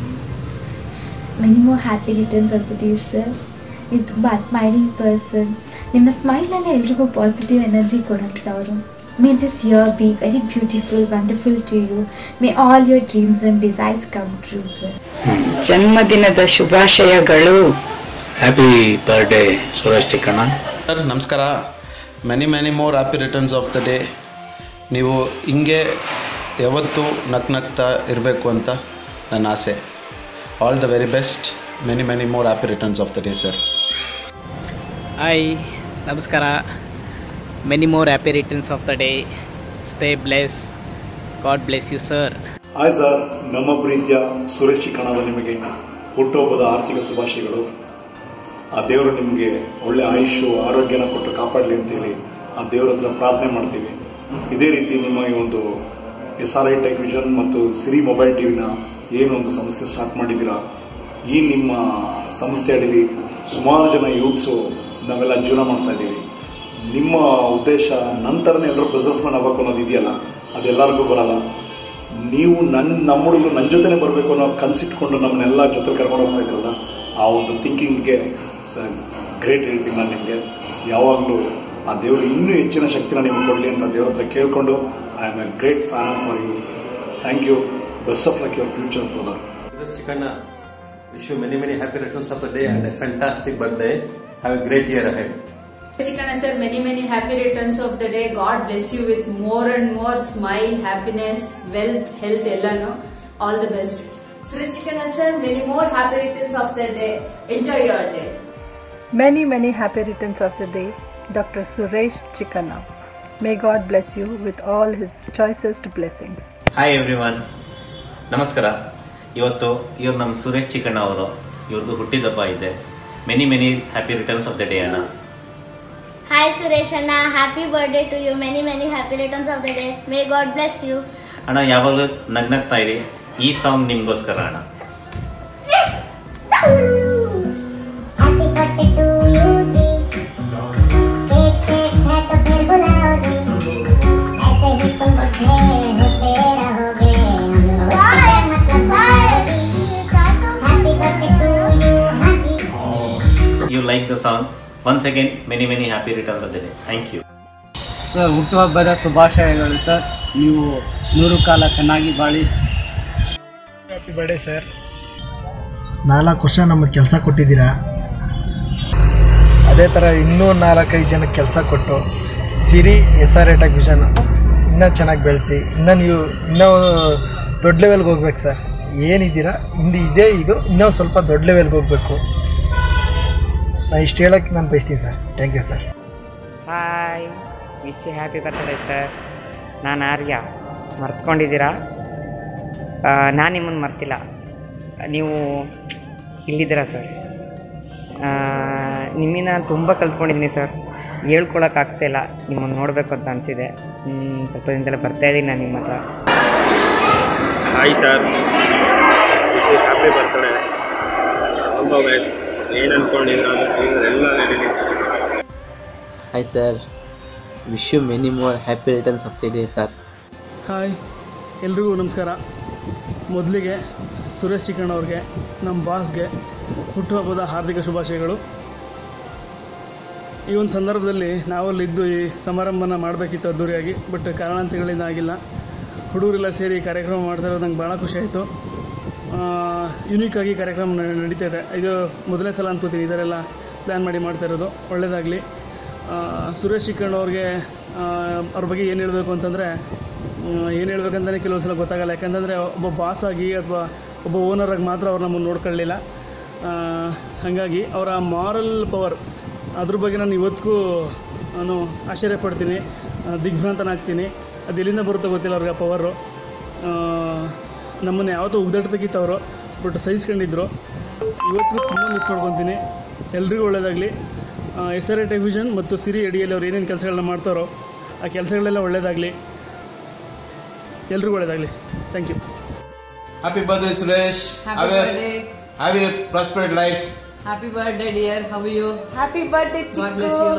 Speaker 31: Many more happy returns of the day, sir. ನೀವು ತುಂಬ ಅಡ್ಮೈರಿಂಗ್ ಪರ್ಸನ್ ನಿಮ್ಮ ಸ್ಮೈಲಲ್ಲಿ ಎಲ್ರಿಗೂ ಪಾಸಿಟಿವ್ ಎನರ್ಜಿ ಕೊಡುತ್ತವರು may this year be very beautiful wonderful to you may all your dreams and desires come true sir
Speaker 32: ಜನ್ಮದಿನದ ಶುಭಾಶಯಗಳು
Speaker 33: happy birthday Suresh Chikkanna
Speaker 34: sir ನಮಸ್ಕಾರ many many more happy returns of the day ನೀವು ಹಿಂಗೆ ಯಾವತ್ತೂ ನಕ್ ನಗ್ತಾ ಇರಬೇಕು ಅಂತ ನನ್ನ ಆಸೆ all the very best many many more happy returns of the day sir
Speaker 23: hi ನಮಸ್ಕಾರ many more happy returns of the day stay bless god bless you sir
Speaker 35: hi sir ನಮ್ಮ ಪ್ರೀತಿಯ ಸುರೇಶ್ ಚಿಕ್ಕಣದ ನಿಮಗೆ ಹುಟ್ಟುಹಬ್ಬದ ಆರ್ಥಿಕ ಶುಭಾಶಯಗಳು ಆ ದೇವರು ನಿಮಗೆ ಒಳ್ಳೆ ಆಯುಷು ಆರೋಗ್ಯನ ಕೊಟ್ಟು ಕಾಪಾಡಲಿ ಅಂತೇಳಿ ಆ ದೇವರ ಹತ್ರ ಪ್ರಾರ್ಥನೆ ಮಾಡ್ತೀವಿ ಇದೇ ರೀತಿ ನಿಮ್ಮ ಈ ಒಂದು ಎಸ್ ಆರ್ ಐ ಟೆಲಿವಿಷನ್ ಮತ್ತು ಸಿರಿ ಮೊಬೈಲ್ ಟಿವಿನ ಏನೊಂದು ಸಂಸ್ಥೆ ಸ್ಟಾರ್ಟ್ ಮಾಡಿದ್ದೀರಾ ಈ ನಿಮ್ಮ ಸಂಸ್ಥೆ ಅಡಿಲಿ ಸುಮಾರು ಜನ ಯೂತ್ಸು ನಾವೆಲ್ಲ ಜೀವನ ಮಾಡ್ತಾ ಇದ್ದೀವಿ ನಿಮ್ಮ ಉದ್ದೇಶ ನಂತರನೇ ಎಲ್ಲರೂ ಬಿಸ್ನೆಸ್ ಮ್ಯಾನ್ ಆಗಬೇಕು ಅನ್ನೋದು ಇದೆಯಲ್ಲ ಅದೆಲ್ಲರಿಗೂ ಬರಲ್ಲ ನೀವು ನನ್ನ ನಮ್ಮ ಹುಡುಗರು ನನ್ನ ಜೊತೆನೇ ಬರಬೇಕು ಅನ್ನೋ ಕನ್ಸಿಟ್ಕೊಂಡು ನಮ್ಮನ್ನೆಲ್ಲ ಜೊತೆ ಕರ್ಕೊಂಡು ಹೋಗ್ತಾ ಇದ್ರಲ್ಲ ಆ ಒಂದು ಥಿಂಕಿಂಗ್ಗೆ ಗ್ರೇಟ್ ಹೇಳ್ತೀನಿ ನಾನು ನಿಮಗೆ ಯಾವಾಗಲೂ ಆ ದೇವರು ಇನ್ನೂ ಹೆಚ್ಚಿನ ಶಕ್ತಿನ ನಿಮ್ಗೆ ಕೊಡಲಿ ಅಂತ ದೇವ್ರ ಹತ್ರ ಕೇಳಿಕೊಂಡು I am a great fan of for you thank you best of luck your future brother
Speaker 1: Suresh Chikanna, wish you many, many happy returns of the day and a fantastic birthday. Have a great year ahead.
Speaker 2: Chikana sir, many many happy returns of the day. God bless you with more and more smile, happiness, wealth, health, ellano. All the best.
Speaker 24: Suresh Chikana sir, many more happy returns of the day. Enjoy your day.
Speaker 3: Many, many happy returns of the day, Dr. Suresh Chikana. May God bless you with all his choicest blessings.
Speaker 5: Hi everyone ನಮಸ್ಕಾರ ಇವತ್ತು ಇವ್ರು ನಮ್ಮ ಸುರೇಶ್ ಚಿಕ್ಕಣ್ಣ ಅವರು ಇವ್ರದ್ದು ಹುಟ್ಟಿದಬ್ಬ ಇದೆ many many happy returns of the day ಅಣ್ಣ
Speaker 6: Hi Suresh Anna, happy birthday to you. Many, many happy returns of the day. May God bless you.
Speaker 5: ಅಣ್ಣ ಯಾವಾಗಲೂ ನಗ್ನಗ್ತಾ ಇರಿ ಈ ಸಾಂಗ್ ನಿಮ್ಗೋಸ್ಕರ ಅಣ್ಣ
Speaker 6: Happy birthday to you, जी. केक शेक है तो फिर बुलाओ जी ऐसे ही तुम बुढ़े होते रहोगे हम बहुत मतलब Happy birthday to you, हाँ जी
Speaker 5: you like the song once again many many happy returns of the day thank you
Speaker 19: sir ಹುಟ್ಟುಹಬ್ಬದ ಶುಭಾಶಯಗಳು ಸರ್ ನೀವು ನೂರು ಕಾಲ ಚೆನ್ನಾಗಿ ಬಾಳಿ
Speaker 7: ಹ್ಯಾಪಿ ಬರ್ಡೇ ಸರ್ ನಾಲ್ಕು ವರ್ಷ ನಮಗೆ ಕೆಲಸ ಕೊಟ್ಟಿದ್ದೀರಾ ಅದೇ ಥರ ಇನ್ನೂ ನಾಲ್ಕೈದು ಜನಕ್ಕೆ ಕೆಲಸ ಕೊಟ್ಟು Siri S R A vision ಇನ್ನೂ ಚೆನ್ನಾಗಿ ಬೆಳೆಸಿ ಇನ್ನೂ ನೀವು ಇನ್ನೂ ದೊಡ್ಡ ಲೆವೆಲ್ಗೆ ಹೋಗ್ಬೇಕು ಸರ್ ಏನಿದ್ದೀರಾ ಹಿಂದೆ ಇದೇ ಇದು ಇನ್ನೂ ಸ್ವಲ್ಪ ದೊಡ್ಡ ಲೆವೆಲ್ಗೆ ಹೋಗಬೇಕು ನಾನು ಇಷ್ಟು ಹೇಳೋಕ್ಕೆ ನಾನು ಬಯಸ್ತೀನಿ sir thank you sir
Speaker 8: hi wish happy birthday sir ನಾನು ಆರ್ಯ ಮರ್ತ್ಕೊಂಡಿದ್ದೀರಾ ನಾನು ನಿಮ್ಮನ್ನು ಮರ್ತಿಲ್ಲ ನೀವು ಇಲ್ಲಿದ್ದೀರಾ ಸರ್ ನಿಮ್ಮಿಂದ ನಾನು ತುಂಬ ಕಲ್ತ್ಕೊಂಡಿದ್ದೀನಿ ಸರ್ ಹೇಳ್ಕೊಳಕ್ಕಾಗ್ತಾಯಿಲ್ಲ ನಿಮ್ಮನ್ನು ನೋಡಬೇಕು ಅಂತ ಅನಿಸಿದೆ ಸ್ವಲ್ಪ ದಿನದಲ್ಲೇ ಬರ್ತಾ ಇದ್ದೀನಿ ನಾನು ನಿಮ್ಮ ಹತ್ರ
Speaker 9: hi sir happy birthday all the best ಏನು ಅನ್ಕೊಂಡಿದ್ರೆ ಅದು ಜೀವನ ಎಲ್ಲ ನಡೀಲಿ
Speaker 10: hi sir wish you many more happy returns of the day sir
Speaker 11: hi ಎಲ್ರಿಗೂ ನಮಸ್ಕಾರ ಮೊದಲಿಗೆ ಸುರೇಶ್ ಚಿಕ್ಕಣ್ಣ ಅವ್ರಿಗೆ ನಮ್ಮ ಬಾಸ್ಗೆ ಹುಟ್ಟುಹಬ್ಬದ ಹಾರ್ದಿಕ ಶುಭಾಶಯಗಳು ಈ ಒಂದು ಸಂದರ್ಭದಲ್ಲಿ ನಾವಲ್ಲಿದ್ದು ಈ ಸಮಾರಂಭನ ಮಾಡಬೇಕಿತ್ತು ಅದ್ದೂರಿಯಾಗಿ ಬಟ್ ಕಾರಣಾಂತರಗಳಿಂದ ಆಗಿಲ್ಲ ಹುಡುಗರೆಲ್ಲ ಸೇರಿ ಕಾರ್ಯಕ್ರಮ ಮಾಡ್ತಾ ಇರೋದು ನಂಗೆ ಭಾಳ ಖುಷಿ ಆಯಿತು ಯುನೀಕಾಗಿ ಕಾರ್ಯಕ್ರಮ ನ- ನಡೀತಾ ಇದೆ ಇದು ಮೊದಲನೇ ಸಲ ಅನ್ಕೋತೀನಿ ಇದರೆಲ್ಲ ಪ್ಲ್ಯಾನ್ ಮಾಡಿ ಮಾಡ್ತಾ ಇರೋದು ಒಳ್ಳೆಯದಾಗಲಿ ಸುರೇಶ್ ಚಿಕ್ಕಣ್ಣ ಅವ್ರಿಗೆ ಆ, ಅವ್ರ ಬಗ್ಗೆ ಏನು ಹೇಳಬೇಕು ಅಂತಂದರೆ ಏನು ಹೇಳ್ಬೇಕಂತಲೇ ಕೆಲವು ಸಲ ಗೊತ್ತಾಗಲ್ಲ ಯಾಕಂತಂದರೆ ಒಬ್ಬ ಬಾಸ್ ಆಗಿ ಅಥವಾ ಒಬ್ಬ ಓನರಾಗಿ ಮಾತ್ರ ಅವ್ರು ನಮ್ಮನ್ನು ನೋಡ್ಕೊಳ್ಳಿಲ್ಲ ಆ, ಹಾಗಾಗಿ ಅವರ ಮಾರಲ್ ಪವರ್ ಅದ್ರ ಬಗ್ಗೆ ನಾನು ಇವತ್ತಿಗೂ ನಾನು ಆಶ್ಚರ್ಯ ಪಡ್ತೀನಿ ಆ, ದಿಗ್ಭ್ರಾಂತನಾಗ್ತೀನಿ ಅದು ಎಲ್ಲಿಂದ ಬರುತ್ತೋ ಗೊತ್ತಿಲ್ಲ ಅವ್ರಿಗೆ ಆ ಪವರು ನಮ್ಮನ್ನು ಯಾವತ್ತೂ ಉಗ್ದಾಟಬೇಕಿತ್ತು ಅವರು ಬಟ್ ಸಹಿಸ್ಕೊಂಡಿದ್ರು ಇವತ್ತಿಗೂ ತುಂಬ ಮಿಸ್ ಮಾಡ್ಕೊತೀನಿ ಎಲ್ರಿಗೂ ಒಳ್ಳೆಯದಾಗಲಿ ಎಸ್ ಆರ್ ಎ ಟೆಲಿವಿಷನ್ ಮತ್ತು ಸಿರಿ ಅಡಿಯಲ್ಲಿ ಅವ್ರು ಏನೇನು ಕೆಲಸಗಳನ್ನ ಮಾಡ್ತಾರೋ ಆ ಕೆಲಸಗಳೆಲ್ಲ ಒಳ್ಳೆಯದಾಗಲಿ ಎಲ್ರಿಗೂ ಒಳ್ಳೆಯದಾಗಲಿ thank you
Speaker 12: Happy birthday, Suresh.
Speaker 13: Happy
Speaker 12: have a,
Speaker 13: birthday.
Speaker 12: have a prosperous life.
Speaker 13: Happy birthday, dear. How are you?
Speaker 24: Happy birthday,
Speaker 13: God bless you.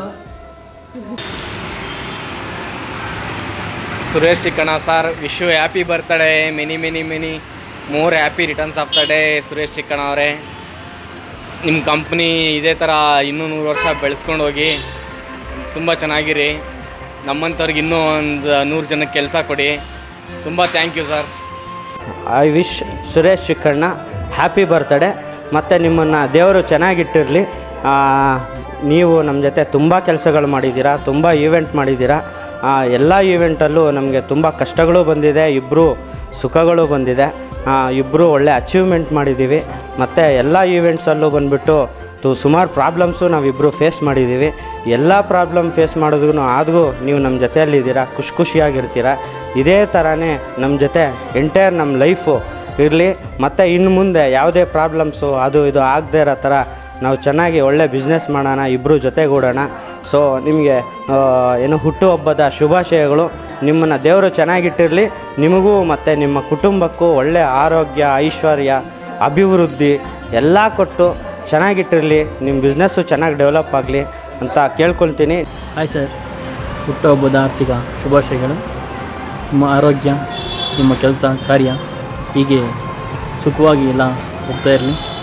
Speaker 19: Suresh Chikkanna sir wish you happy birthday many many many more happy returns of the day Suresh Chikkanna ಅವರೇ ನಿಮ್ಮ company ಇದೇ ಥರ ಇನ್ನೂ ನೂರು ವರ್ಷ ಬೆಳೆಸ್ಕೊಂಡು ಹೋಗಿ ತುಂಬ ಚೆನ್ನಾಗಿರಿ ನಮ್ಮಂಥವ್ರಿಗೆ ಇನ್ನೂ ಒಂದು ನೂರು ಜನಕ್ಕೆ ಕೆಲಸ ಕೊಡಿ ತುಂಬ thank you sir
Speaker 14: I wish Suresh Chikkanna happy birthday ಮತ್ತು ನಿಮ್ಮನ್ನು ದೇವರು ಚೆನ್ನಾಗಿಟ್ಟಿರಲಿ ನೀವು ನಮ್ಮ ಜೊತೆ ತುಂಬ ಕೆಲಸಗಳು ಮಾಡಿದ್ದೀರಾ ತುಂಬ ಈವೆಂಟ್ ಮಾಡಿದ್ದೀರಾ ಎಲ್ಲ ಈವೆಂಟಲ್ಲೂ ನಮಗೆ ತುಂಬ ಕಷ್ಟಗಳು ಬಂದಿದೆ ಇಬ್ಬರು ಸುಖಗಳು ಬಂದಿದೆ ಇಬ್ಬರು ಒಳ್ಳೆ ಅಚೀವ್ಮೆಂಟ್ ಮಾಡಿದ್ದೀವಿ ಮತ್ತು ಎಲ್ಲ ಈವೆಂಟ್ಸಲ್ಲೂ ಬಂದುಬಿಟ್ಟು ತು ಸುಮಾರು ಪ್ರಾಬ್ಲಮ್ಸು ನಾವಿಬ್ಬರು ಫೇಸ್ ಮಾಡಿದ್ದೀವಿ ಎಲ್ಲ ಪ್ರಾಬ್ಲಮ್ ಫೇಸ್ ಮಾಡಿದ್ರೂ ಆದ್ರೂ ನೀವು ನಮ್ಮ ಜೊತೆಯಲ್ಲಿದ್ದೀರಾ ಖುಷಿ ಖುಷಿಯಾಗಿರ್ತೀರ ಇದೇ ಥರನೇ ನಮ್ಮ ಜೊತೆ ಎಂಟೈರ್ ನಮ್ಮ ಲೈಫು ಇರಲಿ ಮತ್ತು ಇನ್ನು ಮುಂದೆ ಯಾವುದೇ ಪ್ರಾಬ್ಲಮ್ಸು ಅದು ಇದು ಆಗದೇ ಇರೋ ಥರ ನಾವು ಚೆನ್ನಾಗಿ ಒಳ್ಳೆ ಬಿಸ್ನೆಸ್ ಮಾಡೋಣ ಇಬ್ಬರು ಜೊತೆಗೂಡೋಣ ಸೊ ನಿಮಗೆ ಏನು ಹುಟ್ಟುಹಬ್ಬದ ಶುಭಾಶಯಗಳು ನಿಮ್ಮನ್ನು ದೇವರು ಚೆನ್ನಾಗಿಟ್ಟಿರಲಿ ನಿಮಗೂ ಮತ್ತು ನಿಮ್ಮ ಕುಟುಂಬಕ್ಕೂ ಒಳ್ಳೆಯ ಆರೋಗ್ಯ ಐಶ್ವರ್ಯ ಅಭಿವೃದ್ಧಿ ಎಲ್ಲ ಕೊಟ್ಟು ಚೆನ್ನಾಗಿಟ್ಟಿರಲಿ ನಿಮ್ಮ ಬಿಸ್ನೆಸ್ಸು ಚೆನ್ನಾಗಿ ಡೆವಲಪ್ ಆಗಲಿ ಅಂತ ಕೇಳ್ಕೊಳ್ತೀನಿ
Speaker 15: ಹಾಯ್ ಸರ್ ಹುಟ್ಟುಹಬ್ಬದ ಆರ್ಥಿಕ ಶುಭಾಶಯಗಳು ನಿಮ್ಮ ಆರೋಗ್ಯ ನಿಮ್ಮ ಕೆಲಸ ಕಾರ್ಯ ಹೀಗೆ ಸುಖವಾಗಿ ಎಲ್ಲ ಹೋಗ್ತಾ ಇರಲಿ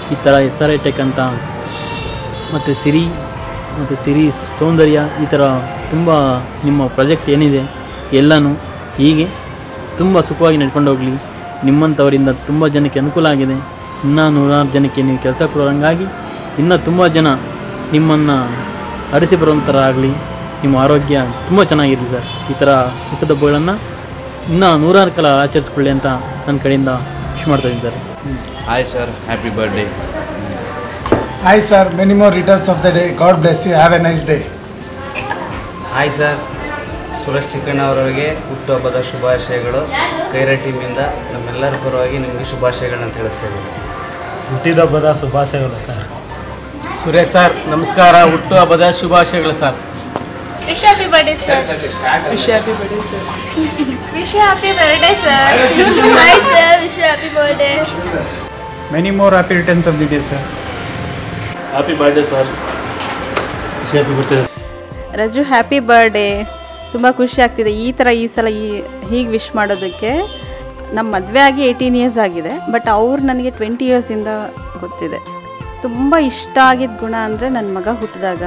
Speaker 15: ಈ ಥರ ಎಸ್ ಆರ್ ಐ ಟೆಕ್ ಅಂತ ಮತ್ತು ಸಿರಿ ಮತ್ತು ಸಿರಿ ಸೌಂದರ್ಯ ಈ ಥರ ತುಂಬ ನಿಮ್ಮ ಪ್ರಾಜೆಕ್ಟ್ ಏನಿದೆ ಎಲ್ಲನೂ ಹೀಗೆ ತುಂಬ ಸುಖವಾಗಿ ನಡ್ಕೊಂಡು ಹೋಗಲಿ ನಿಮ್ಮಂಥವರಿಂದ ತುಂಬ ಜನಕ್ಕೆ ಅನುಕೂಲ ಆಗಿದೆ ಇನ್ನೂ ನೂರಾರು ಜನಕ್ಕೆ ನೀವು ಕೆಲಸ ಕೊಡೋಂಗಾಗಿ ಇನ್ನೂ ತುಂಬ ಜನ ನಿಮ್ಮನ್ನು ಅರಸಿ ಬರುವಂಥರ ಆಗಲಿ ನಿಮ್ಮ ಆರೋಗ್ಯ ತುಂಬ ಚೆನ್ನಾಗಿರಲಿ ಸರ್ ಈ ಥರ ಹುಟ್ಟುಹಬ್ಬಗಳನ್ನು ಇನ್ನೂ ನೂರಾರು ಕಾಲ ಆಚರಿಸ್ಕೊಳ್ಳಿ ಅಂತ ನನ್ನ ಕಡೆಯಿಂದ ವಿಶ್ ಮಾಡ್ತಾಯಿದ್ದೀನಿ sir
Speaker 12: Hi, sir. Happy birthday.
Speaker 4: Hi, sir. Many more returns of the day. God bless you. Have a nice day.
Speaker 16: Hi sir Suresh Chikkanna ಅವರಿಗೆ ಹುಟ್ಟುಹಬ್ಬದ ಶುಭಾಶಯಗಳು ಕೈರ ಟೀಮಿಂದ ನಮ್ಮೆಲ್ಲರ ಪರವಾಗಿ ನಿಮಗೆ ಶುಭಾಶಯಗಳನ್ನ ತಿಳಿಸ್ತಾ ಇದ್ದೀನಿ
Speaker 17: ಹುಟ್ಟಿದಬ್ಬದ ಶುಭಾಶಯಗಳು ಸರ್
Speaker 18: ಸುರೇಶ್ ಸರ್ ನಮಸ್ಕಾರ ಹುಟ್ಟುಹಬ್ಬದ ಶುಭಾಶಯಗಳು sir
Speaker 20: Wish you happy birthday, sir.
Speaker 18: Wish you happy birthday, sir.
Speaker 20: Wish you happy birthday, sir. Hi, sir. Wish you happy birthday.
Speaker 17: Many more happy returns of the day sir
Speaker 18: happy birthday sir
Speaker 17: happy birthday
Speaker 21: Raju happy birthday ತುಂಬ ಖುಷಿ ಆಗ್ತಿದೆ ಈ ಥರ ಈ ಸಲ ಈ ಹೀಗೆ wish ಮಾಡೋದಕ್ಕೆ ನಮ್ಮ ಮದುವೆ ಆಗಿ ಏಯ್ಟೀನ್ ಇಯರ್ಸ್ ಆಗಿದೆ ಬಟ್ ಅವ್ರು ನನಗೆ ಟ್ವೆಂಟಿ ಇಯರ್ಸಿಂದ ಗೊತ್ತಿದೆ ತುಂಬ ಇಷ್ಟ ಆಗಿದ್ದ ಗುಣ ಅಂದರೆ ನನ್ನ ಮಗ ಹುಟ್ಟಿದಾಗ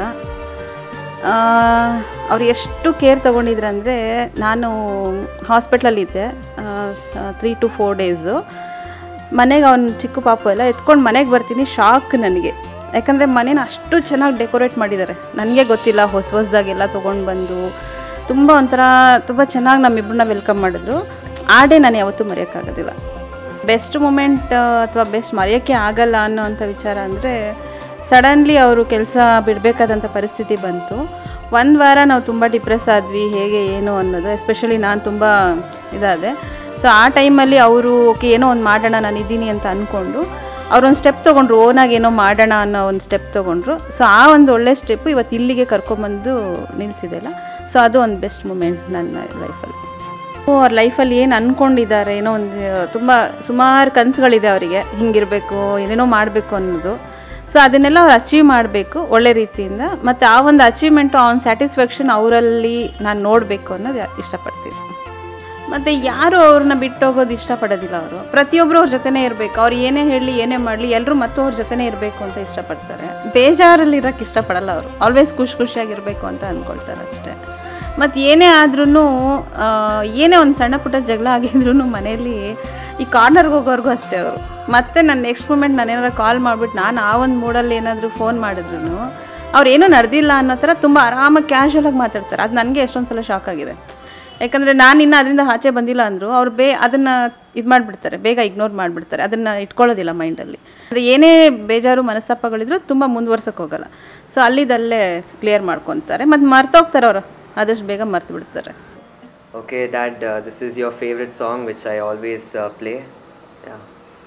Speaker 21: ಅವ್ರು ಎಷ್ಟು ಕೇರ್ ತೊಗೊಂಡಿದ್ರಂದರೆ ನಾನು ಹಾಸ್ಪಿಟ್ಲಲ್ಲಿದ್ದೆ ತ್ರೀ ಟು ಫೋರ್ ಡೇಸು ಮನೆಗೆ ಅವ್ನು ಚಿಕ್ಕ ಪಾಪು ಎಲ್ಲ ಎತ್ಕೊಂಡು ಮನೆಗೆ ಬರ್ತೀನಿ ಶಾಕ್ ನನಗೆ ಯಾಕಂದರೆ ಮನೇನ ಅಷ್ಟು ಚೆನ್ನಾಗಿ ಡೆಕೋರೇಟ್ ಮಾಡಿದ್ದಾರೆ ನನಗೆ ಗೊತ್ತಿಲ್ಲ ಹೊಸ ಹೊಸ್ದಾಗೆಲ್ಲ ತೊಗೊಂಡು ಬಂದು ತುಂಬ ಒಂಥರ ತುಂಬ ಚೆನ್ನಾಗಿ ನಮ್ಮಿಬ್ಬರನ್ನ ವೆಲ್ಕಮ್ ಮಾಡಿದ್ರು ಆ ಡೇ ನಾನು ಯಾವತ್ತೂ ಮರೆಯೋಕ್ಕಾಗೋದಿಲ್ಲ ಬೆಸ್ಟ್ ಮೂಮೆಂಟ್ ಅಥವಾ ಬೆಸ್ಟ್ ಮರೆಯೋಕ್ಕೆ ಆಗಲ್ಲ ಅನ್ನೋವಂಥ ವಿಚಾರ ಅಂದರೆ ಸಡನ್ಲಿ ಅವರು ಕೆಲಸ ಬಿಡಬೇಕಾದಂಥ ಪರಿಸ್ಥಿತಿ ಬಂತು ಒಂದು ವಾರ ನಾವು ತುಂಬ ಡಿಪ್ರೆಸ್ ಆದ್ವಿ ಹೇಗೆ ಏನು ಅನ್ನೋದು ಎಸ್ಪೆಷಲಿ ನಾನು ತುಂಬ ಇದಾದೆ ಸೊ ಆ ಟೈಮಲ್ಲಿ ಅವರು ಓಕೆ ಏನೋ ಒಂದು ಮಾಡೋಣ ನಾನು ಇದ್ದೀನಿ ಅಂತ ಅಂದ್ಕೊಂಡು ಅವ್ರೊಂದು ಸ್ಟೆಪ್ ತೊಗೊಂಡ್ರು ಓನಾಗಿ ಏನೋ ಮಾಡೋಣ ಅನ್ನೋ ಒಂದು ಸ್ಟೆಪ್ ತೊಗೊಂಡ್ರು ಸೊ ಆ ಒಂದು ಒಳ್ಳೆ ಸ್ಟೆಪ್ಪು ಇವತ್ತು ಇಲ್ಲಿಗೆ ಕರ್ಕೊಂಬಂದು ನಿಲ್ಲಿಸಿದೆಲ್ಲ ಸೊ ಅದು ಒಂದು ಬೆಸ್ಟ್ ಮೂಮೆಂಟ್ ನನ್ನ ಲೈಫಲ್ಲಿ ಅವ್ರ ಲೈಫಲ್ಲಿ ಏನು ಅಂದ್ಕೊಂಡಿದ್ದಾರೆ ಏನೋ ಒಂದು ತುಂಬ ಸುಮಾರು ಕನಸುಗಳಿದೆ ಅವರಿಗೆ ಹಿಂಗಿರಬೇಕು ಏನೇನೋ ಮಾಡಬೇಕು ಅನ್ನೋದು ಸೊ ಅದನ್ನೆಲ್ಲ ಅವ್ರು ಅಚೀವ್ ಮಾಡಬೇಕು ಒಳ್ಳೆ ರೀತಿಯಿಂದ ಮತ್ತು ಆ ಒಂದು ಅಚೀವ್ಮೆಂಟು ಆ ಒಂದು ಸ್ಯಾಟಿಸ್ಫ್ಯಾಕ್ಷನ್ ಅವರಲ್ಲಿ ನಾನು ನೋಡಬೇಕು ಅನ್ನೋದು ಇಷ್ಟಪಡ್ತೀನಿ ಮತ್ತು ಯಾರು ಅವ್ರನ್ನ ಬಿಟ್ಟು ಹೋಗೋದು ಇಷ್ಟಪಡೋದಿಲ್ಲ ಅವರು ಪ್ರತಿಯೊಬ್ಬರು ಅವ್ರ ಜೊತೆನೇ ಇರಬೇಕು ಅವ್ರು ಏನೇ ಹೇಳಲಿ ಏನೇ ಮಾಡಲಿ ಎಲ್ಲರೂ ಮತ್ತು ಅವ್ರ ಜೊತೆನೇ ಇರಬೇಕು ಅಂತ ಇಷ್ಟಪಡ್ತಾರೆ ಬೇಜಾರಲ್ಲಿ ಇರೋಕ್ಕೆ ಇಷ್ಟಪಡಲ್ಲ ಅವರು ಆಲ್ವೇಸ್ ಖುಷಿ ಖುಷಿಯಾಗಿರಬೇಕು ಅಂತ ಅಂದ್ಕೊಳ್ತಾರೆ ಅಷ್ಟೇ ಮತ್ತು ಏನೇ ಆದ್ರೂ ಏನೇ ಒಂದು ಸಣ್ಣ ಪುಟ್ಟ ಜಗಳ ಆಗಿದ್ರು ಮನೆಯಲ್ಲಿ ಈ ಕಾರ್ನರ್ಗೆ ಹೋಗೋರ್ಗೂ ಅಷ್ಟೇ ಅವರು ಮತ್ತೆ ನಾನು ನೆಕ್ಸ್ಟ್ ಮೂಮೆಂಟ್ ನಾನು ಏನಾರು ಕಾಲ್ ಮಾಡಿಬಿಟ್ಟು ನಾನು ಆ ಒಂದು ಮೂಡಲ್ಲಿ ಏನಾದರೂ ಫೋನ್ ಮಾಡಿದ್ರು ಅವ್ರು ಏನೂ ನಡೆದಿಲ್ಲ ಅನ್ನೋ ಥರ ತುಂಬ ಆರಾಮಾಗಿ ಕ್ಯಾಶುವಲಾಗಿ ಮಾತಾಡ್ತಾರೆ ಅದು ನನಗೆ ಎಷ್ಟೊಂದು ಸಲ ಶಾಕ್ ಆಗಿದೆ ಯಾಕಂದರೆ ನಾನು ಇನ್ನೂ ಅದರಿಂದ ಆಚೆ ಬಂದಿಲ್ಲ ಅಂದರು ಅವ್ರು ಬೇ ಅದನ್ನು ಇದು ಮಾಡಿಬಿಡ್ತಾರೆ ಬೇಗ ಇಗ್ನೋರ್ ಮಾಡಿಬಿಡ್ತಾರೆ ಅದನ್ನು ಇಟ್ಕೊಳ್ಳೋದಿಲ್ಲ ಮೈಂಡಲ್ಲಿ ಅಂದರೆ ಏನೇ ಬೇಜಾರು ಮನಸ್ತಾಪಗಳಿದ್ರು ತುಂಬ ಮುಂದುವರ್ಸೋಕೆ ಹೋಗಲ್ಲ ಸೊ ಅಲ್ಲಿದಲ್ಲೇ ಕ್ಲಿಯರ್ ಮಾಡ್ಕೊತಾರೆ ಮತ್ತು ಮರ್ತೋಗ್ತಾರೆ ಅವರು ಆದಷ್ಟು ಬೇಗ ಮರ್ತು ಬಿಡ್ತಾರೆ
Speaker 22: Okay, Dad, uh, this is your favorite song which I always uh, play. Yeah.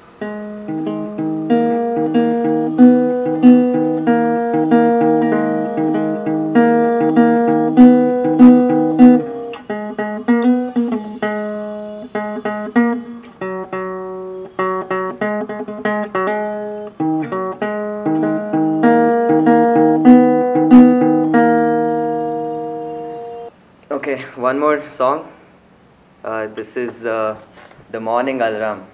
Speaker 22: Okay, one more song. Uh, this is uh, The Morning Alarm.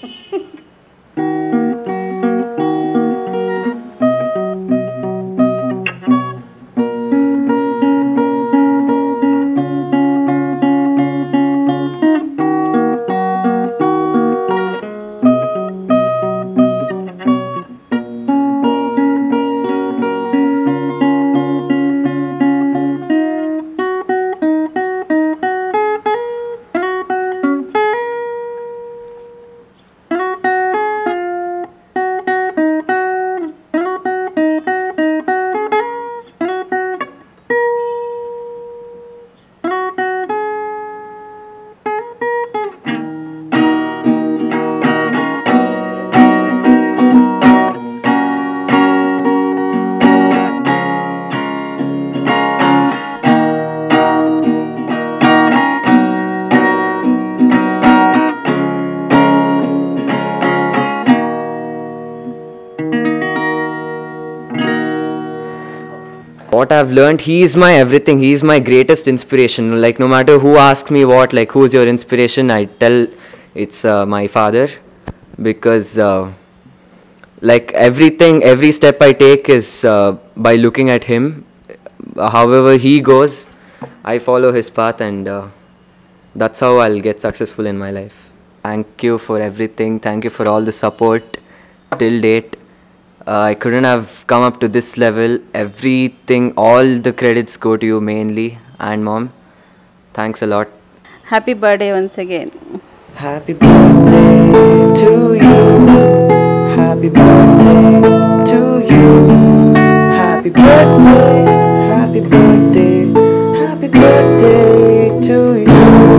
Speaker 22: what I've learned, he is my everything. He is my greatest inspiration. Like no matter who asks me what, like who's your inspiration, I tell it's uh, my father, because uh, like everything, every step I take is uh, by looking at him. However he goes, I follow his path, and uh, that's how I'll get successful in my life. Thank you for everything. Thank you for all the support till date. Uh, I couldn't have come up to this level. Everything, all the credits go to you mainly, and mom. Thanks a lot.
Speaker 21: Happy birthday once again
Speaker 1: Happy birthday to you. Happy birthday to you. Happy birthday. Happy birthday. Happy birthday to you.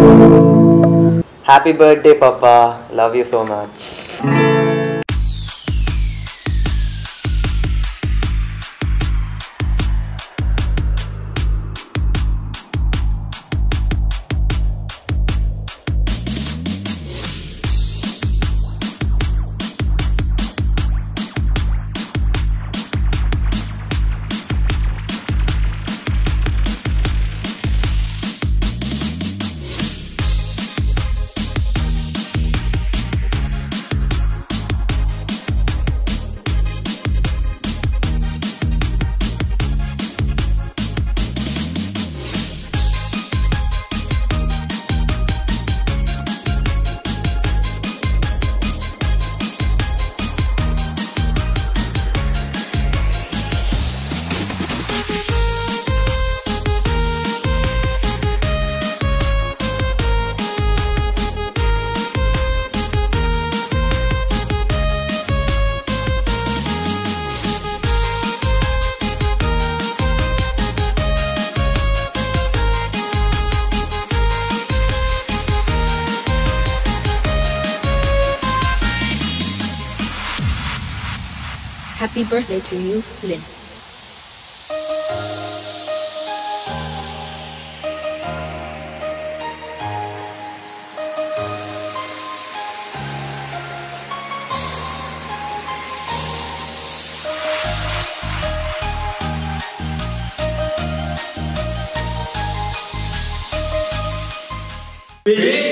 Speaker 22: Happy birthday, Papa. Love you so much.
Speaker 2: Happy birthday to you, Lynn.
Speaker 1: Wish